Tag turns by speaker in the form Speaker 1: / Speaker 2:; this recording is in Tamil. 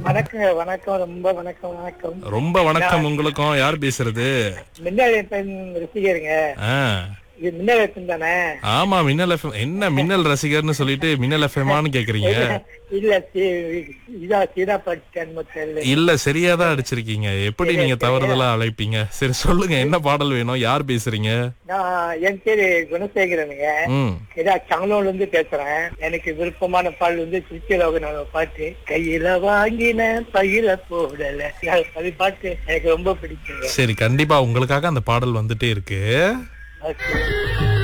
Speaker 1: வணக்கம் வணக்கம் ரொம்ப வணக்கம் வணக்கம்
Speaker 2: ரொம்ப வணக்கம் உங்களுக்கும் யார் பேசுறது
Speaker 1: மின்னல் பெண் ரசிகருங்க
Speaker 2: ஆ
Speaker 1: இது மின்னல் பெண் தானே
Speaker 2: ஆமா மின்னல் எஃப்எம் என்ன மின்னல் ரசிகர்னு சொல்லிட்டு மின்னல் எஃப்எம்மான்னு கேக்குறீங்க
Speaker 1: இல்ல சி- இதா சீதா படிச்சேன் தெரியல
Speaker 2: இல்ல சரியாதான் அடிச்சிருக்கீங்க எப்படி நீங்க தவறுதலா அழைப்பீங்க சரி சொல்லுங்க என்ன பாடல் வேணும் யார் பேசுறீங்க
Speaker 1: நான் என் பேரு குணசேகரனுங்க
Speaker 2: ம்
Speaker 1: இதா சங்கலூர்ல இருந்து பேசுறேன் எனக்கு விருப்பமான பாடல் வந்து திருச்சிலோகனோட பாட்டு கையில வாங்கின பையில போடல அது பாட்டு எனக்கு ரொம்ப பிடிக்குங்க
Speaker 2: சரி கண்டிப்பா உங்களுக்காக அந்த பாடல் வந்துட்டே இருக்கு
Speaker 1: ஓகே